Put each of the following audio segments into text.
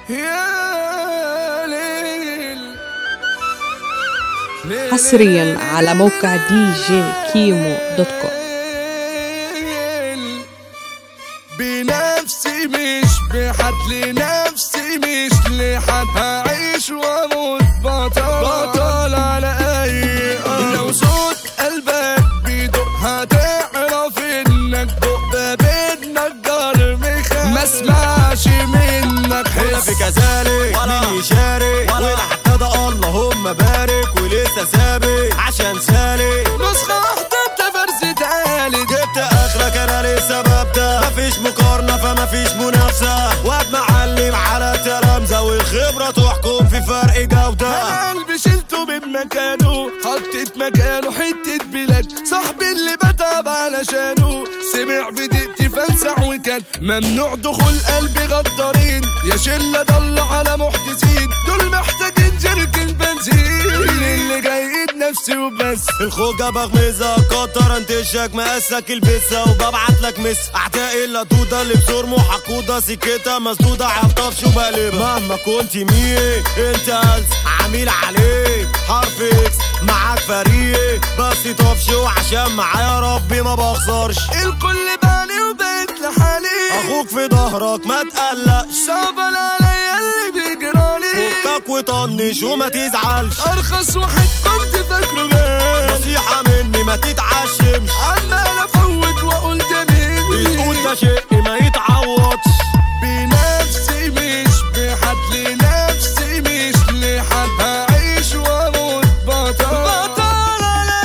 يا ليل حصريا على موقع دي جي كيمو دوت كوم ليل. بنفسي مش بحد لنفسي مش لحد هعيش واموت بطل بطل على اي أرض. لو صوت قلبك بيدق هتعرف انك دق باب النجار مخاف ما اسمعش منك ولا في حس كذلك مين يشارك ولا حتى ده اللهم بارك ولسه سابق عشان سالك نسخة واحدة انت فرز تالت جبت اخرك انا لسه ببدا مفيش مقارنه فمفيش منافسه واد معلم على تلامذه والخبره تحكم في فرق جوده انا قلبي شلته من مكانه حطيت مكانه حتة بلاد صاحبي اللي بتعب علشانه سمع بدقتي فلسع وكان ممنوع دخول قلبي غدارين يا شلة ضل على محدثين دول محتاجين جركن بنزين اللي جاي نفسي وبس الخوجة بغمزة كتر انتشك مقاسك البسة وببعت لك مس اعتاق الا دودة اللي بصرمه حقودة سكتها مسدودة على الطفش وبقلبها مهما كنت مين انت ألس عميل عليك حرف اكس معاك فريق بس طفش وعشان معايا ربي ما بخسرش الكل باني وبقيت لحالي اخوك في ظهرك ما تقلقش صعب عليا اللي بيجرالي فكك وطنش وما تزعلش ارخص واحد كنت فاكره غالي نصيحة مني ما تتعشمش عمال افوت واقول جميل بتقول ده شيء ما يتعوضش بنفسي مش بحد لنفسي مش لحد هعيش واموت بطل بطل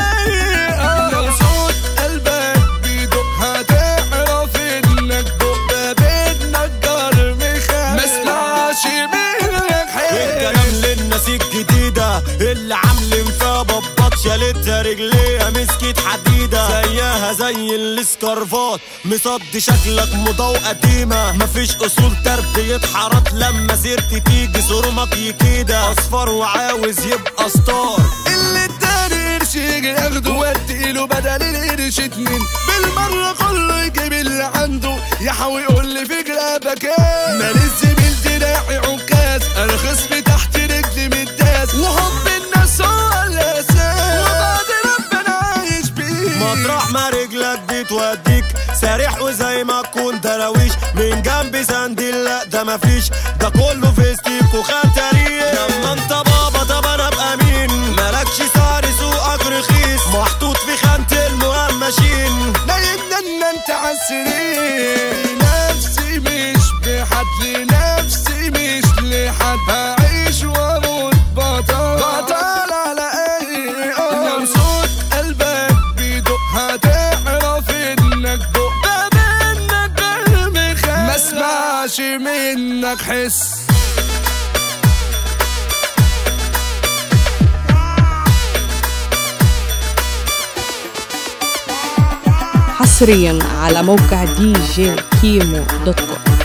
علي لو صوت قلبك بيدق هتعرف انك دق باب النجار مخاف ما اسمعش منك الكلام حيل للناس الجديدة اللي عاملين فيها ببط شالتها رجليها مسكت حديدة زيها زي الاسكرفات مصدي شكلك موضة قديمة مفيش اصول تربية حارات لما سيرتي تيجي صرمك يكيدة اصفر وعاوز يبقى ستار اللي اداني قرش يجي ياخده واديله بدل القرش اتنين بالمرة كله يجيب اللي عنده يحاول يقول لي في جرابك ايه مال الزميل دراعي عكاز انا خصمي تحت رجلي متداس وحب الناس هو الاساس وبعد ربنا عايش بيه مطرح ما رجلك بتوديك سارح وزي ما تكون دراويش من جنب سندل لا ده مفيش ده كله فيستيك وخان تاريخ لما انت بابا طب انا ابقى مين مالكش سعر سوقك رخيص محطوط في خانة المهمشين نايم ان انت عالسرير نفسي مش بحد لنفسي مش لحد هعيش واموت بطل بطل على اي ارض لو صوت قلبك بيدق هتعرف انك دق باب انك قلب خاف ما اسمعش منك حس حصريا على موقع دي جي كيمو دوت كوم